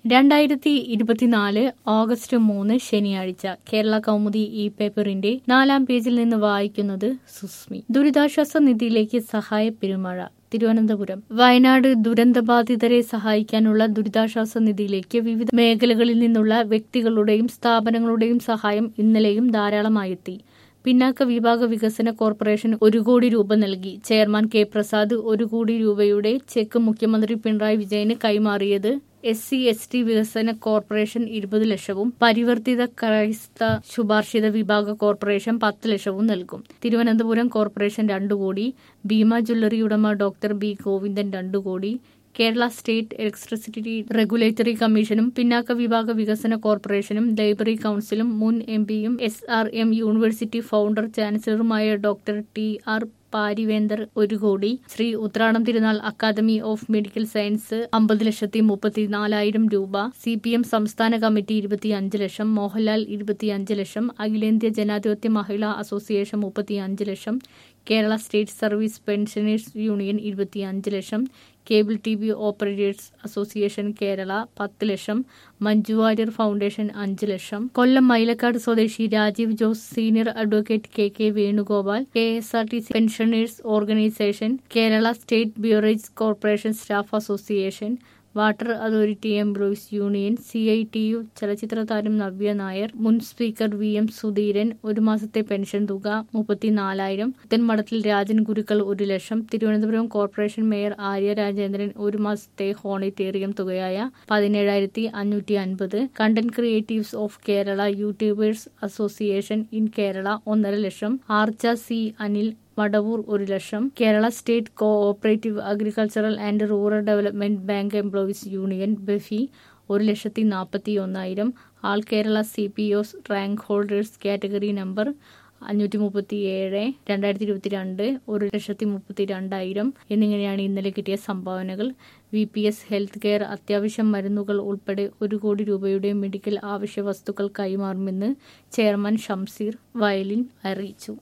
രണ്ടായിരത്തി ഇരുപത്തിനാല് ഓഗസ്റ്റ് മൂന്ന് ശനിയാഴ്ച കേരള കൗമുദി ഇ പേപ്പറിന്റെ നാലാം പേജിൽ നിന്ന് വായിക്കുന്നത് സുസ്മി ദുരിതാശ്വാസ നിധിയിലേക്ക് സഹായ പെരുമഴ തിരുവനന്തപുരം വയനാട് ദുരന്തബാധിതരെ സഹായിക്കാനുള്ള ദുരിതാശ്വാസ നിധിയിലേക്ക് വിവിധ മേഖലകളിൽ നിന്നുള്ള വ്യക്തികളുടെയും സ്ഥാപനങ്ങളുടെയും സഹായം ഇന്നലെയും ധാരാളമായെത്തി പിന്നാക്ക വിഭാഗ വികസന കോർപ്പറേഷൻ ഒരു കോടി രൂപ നൽകി ചെയർമാൻ കെ പ്രസാദ് ഒരു കോടി രൂപയുടെ ചെക്ക് മുഖ്യമന്ത്രി പിണറായി വിജയന് കൈമാറിയത് എസ് സി എസ് ടി വികസന കോർപ്പറേഷൻ ഇരുപത് ലക്ഷവും പരിവർത്തിത ക്രൈസ്ത ശുപാർശിത വിഭാഗ കോർപ്പറേഷൻ പത്ത് ലക്ഷവും നൽകും തിരുവനന്തപുരം കോർപ്പറേഷൻ രണ്ടു കോടി ഭീമ ജ്വല്ലറി ഉടമ ഡോക്ടർ ബി ഗോവിന്ദൻ രണ്ടു crore Kerala state electricity regulatory കമ്മീഷനും പിന്നാക്ക വിഭാഗ വികസന കോർപ്പറേഷനും ലൈബ്രറി കൌൺസിലും മുൻ എം പിയും S R M university founder ചാൻസലറുമായ ഡോക്ടർ ടി ആർ പാരിവേന്ദർ ഒരു കോടി ശ്രീ ഉത്രാടം തിരുനാൾ അക്കാദമി ഓഫ് മെഡിക്കൽ സയൻസ് അമ്പത് ലക്ഷത്തി മുപ്പത്തിനാലായിരം രൂപ സി പി എം സംസ്ഥാന കമ്മിറ്റി ഇരുപത്തിയഞ്ച് ലക്ഷം മോഹൻലാൽ ഇരുപത്തിയഞ്ച് ലക്ഷം അഖിലേന്ത്യാ ജനാധിപത്യ മഹിളാ അസോസിയേഷൻ മുപ്പത്തിയഞ്ച് lakh Kerala state service pensioners union ഇരുപത്തിയഞ്ച് lakh cable T V operators association Kerala പത്ത് ലക്ഷം മഞ്ജു വാര്യർ ഫൗണ്ടേഷൻ അഞ്ച് ലക്ഷം കൊല്ലം മൈലക്കാട് സ്വദേശി Rajeev Jose senior advocate K K Venugopal K S R T C pensioners organisation Kerala state beverage corporation staff association water authority employees union C I T U ചലച്ചിത്ര താരം നവ്യ നായർ മുൻ speaker V M Sudheeran ഒരു മാസത്തെ pension തുക മുപ്പത്തിനാലായിരം പുത്തൻമഠത്തിൽ രാജൻ ഗുരുക്കൾ ഒരു ലക്ഷം തിരുവനന്തപുരം കോർപ്പറേഷൻ മേയർ ആര്യ രാജേന്ദ്രൻ ഒരു മാസത്തെ ഹോണിറ്റേറിയം തുകയായ പതിനേഴായിരത്തി അഞ്ഞൂറ്റി അൻപത് content creatives of Kerala YouTubers association in Kerala ഒന്നര ലക്ഷം ആർച്ച സി അനിൽ മടവൂർ ഒരു lakh Kerala state cooperative agricultural and rural development bank employees union BEFI ഒരു ലക്ഷത്തി നാൽപ്പത്തി ഒന്നായിരം all Kerala C P O rank holders category number അഞ്ഞൂറ്റി മുപ്പത്തി ഏഴ് രണ്ടായിരത്തി ഇരുപത്തി രണ്ട് ഒരു ലക്ഷത്തി മുപ്പത്തി രണ്ടായിരം എന്നിങ്ങനെയാണ് ഇന്നലെ കിട്ടിയ സംഭാവനകൾ V P S health care അത്യാവശ്യം മരുന്നുകൾ ഉൾപ്പെടെ ഒരു കോടി രൂപയുടെ മെഡിക്കൽ ആവശ്യ വസ്തുക്കൾ കൈമാറുമെന്ന് ചെയർമാൻ ഷംസീർ വയലിൻ അറിയിച്ചു